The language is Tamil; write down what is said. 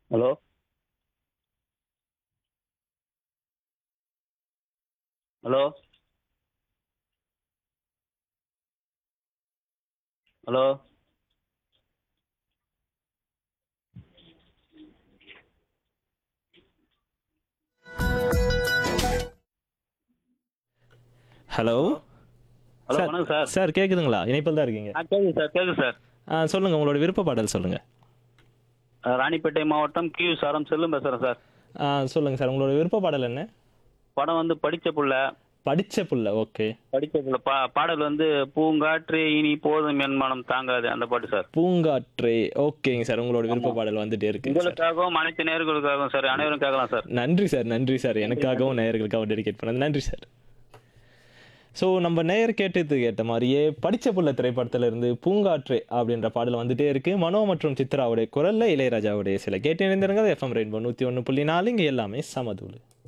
hello hello hello hello hello sir வணக்கம் சார் சார் கேட்குதுங்களா இணைப்பில் தான் இருக்கீங்க ஆ கேட்குது சார் கேட்குது சார் ஆ சொல்லுங்கள் உங்களோட விருப்ப பாடல் சொல்லுங்கள் அஹ், ராணிப்பேட்டை மாவட்டம் கியூ சாரம் செல்லும் பேசுகிறேன் சார் ஆ சொல்லுங்கள் சார் உங்களோட விருப்ப பாடல் என்ன படம் வந்து படிச்ச புள்ள படிச்ச புள்ள ஓகே படிச்ச புள்ள பா பாடல் வந்து பூங்காற்று இனி போதும் என் மனம் தாங்காது அந்த பாட்டு சார் பூங்காற்றே ஓகேங்க சார் உங்களோட விருப்ப பாடல் வந்துட்டே இருக்கு சார் உங்களுக்காகவும் அனைத்து நேர்களுக்காகவும் சார் அனைவரும் கேட்கலாம் சார் நன்றி சார் நன்றி சார் எனக்காகவும் நேயர்களுக்காகவும் டெடிகேட் பண்ணது நன்றி சார் ஸோ நம்ம நேயர் கேட்டதுக்கு ஏற்ற மாதிரியே படிச்ச புள்ள திரைப்படத்துல இருந்து பூங்காற்று அப்படின்ற பாடல் வந்துட்டே இருக்கு மனோ மற்றும் சித்ராவுடைய குரல்ல இளையராஜாவுடைய சில கேட்டு இணைந்திருங்க எஃப்எம் ரெயின்போ நூற்றி ஒன்று புள்ளி நாலு இங்கே எல்லாமே சமதூள்